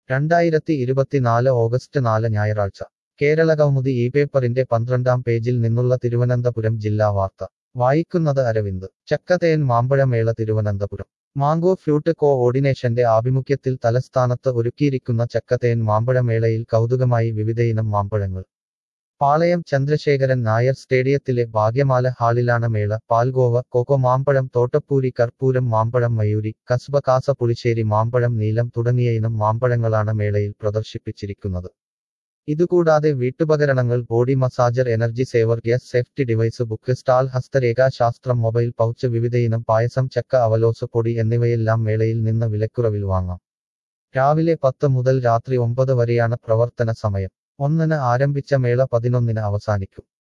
രണ്ടായിരത്തി ഇരുപത്തിനാല് ഓഗസ്റ്റ് നാല് ഞായറാഴ്ച കേരള കൗമുദി ഈ പേപ്പറിന്റെ പന്ത്രണ്ടാം പേജിൽ നിന്നുള്ള തിരുവനന്തപുരം ജില്ലാ വാർത്ത വായിക്കുന്നത് അരവിന്ദ് ചക്കതേൻ മാമ്പഴമേള തിരുവനന്തപുരം മാംഗോ ഫ്രൂട്ട് കോ ഓർഡിനേഷന്റെ ആഭിമുഖ്യത്തിൽ തലസ്ഥാനത്ത് ഒരുക്കിയിരിക്കുന്ന ചക്കതേൻ മാമ്പഴമേളയിൽ കൗതുകമായി വിവിധയിനം മാമ്പഴങ്ങൾ പാളയം ചന്ദ്രശേഖരൻ നായർ സ്റ്റേഡിയത്തിലെ ഭാഗ്യമാല ഹാളിലാണ് മേള പാൽഗോവ കൊക്കോ മാമ്പഴം തോട്ടപ്പൂരി കർപ്പൂരം മാമ്പഴം മയൂരി കസ്ബ കാസ പുളിശ്ശേരി മാമ്പഴം നീലം തുടങ്ങിയ ഇനം മാമ്പഴങ്ങളാണ് മേളയിൽ പ്രദർശിപ്പിച്ചിരിക്കുന്നത് ഇതുകൂടാതെ വീട്ടുപകരണങ്ങൾ body massager energy saver gas safety device book stall ഹസ്തരേഖാശാസ്ത്രം മൊബൈൽ പൗച്ച് വിവിധയിനം പായസം ചക്ക അവലോസ് പൊടി എന്നിവയെല്ലാം മേളയിൽ നിന്ന് വിലക്കുറവിൽ വാങ്ങാം രാവിലെ പത്ത് മുതൽ രാത്രി ഒമ്പത് വരെയാണ് പ്രവർത്തന സമയം ഒന്നിന് ആരംഭിച്ച മേള പതിനൊന്നിന് അവസാനിക്കും